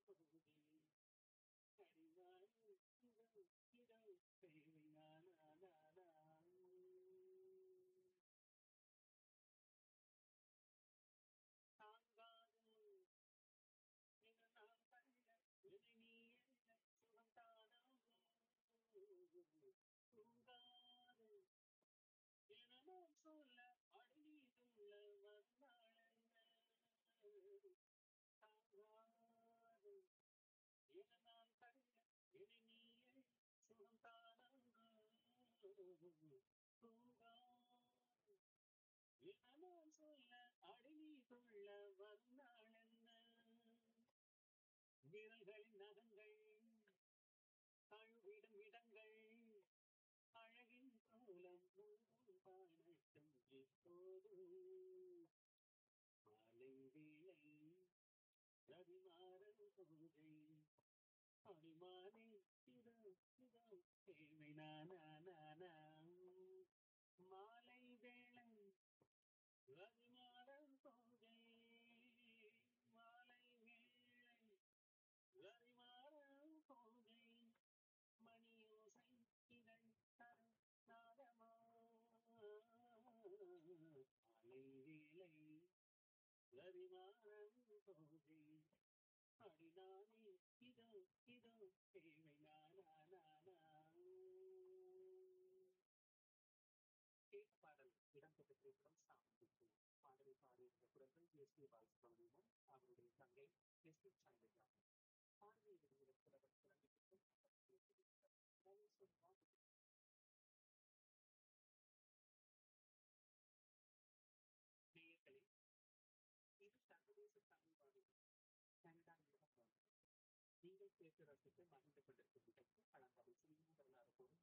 விரல்களின் நகங்கள் தழுவிடும் இடங்கள் அழகின் கோலம் முழுதும் காணட்டும் இப்போது மாலை வேளை ரவிமாறன் பூஜை அடிமானே இதோ இதோ தேவை நானா நானா மாலை வேளை ரவிமாறன் பூஜை மாலை வேளை ரவிமாறன் பூஜை மணியோசை இதழ் தரும் நாதமா மாலை வேளை ரவிமாறன் பூஜை அடிநானே இதோ இதோ தேவை நானா நானா கேட்ட பாடல் இடம்பெற்ற திரைப்படம் சாமி பாடலை பாடியிருந்த குரல்கள் எஸ் பி பாலசுப்ரமணியன் அவருடைய தங்கை எஸ் பி சைலஜா பாடலை எழுதிய புலவர் குரலுக்கு நேயர்களே இது சர்வதேச தமிழ் வானொலி கனடா யுகம் வானொலி நீங்கள் கேட்டு ரசித்து மகிழ்ந்து கொண்டிருக்கும் நிகழ்ச்சி பழங்கதை சினிமா வரலாறு கூறும்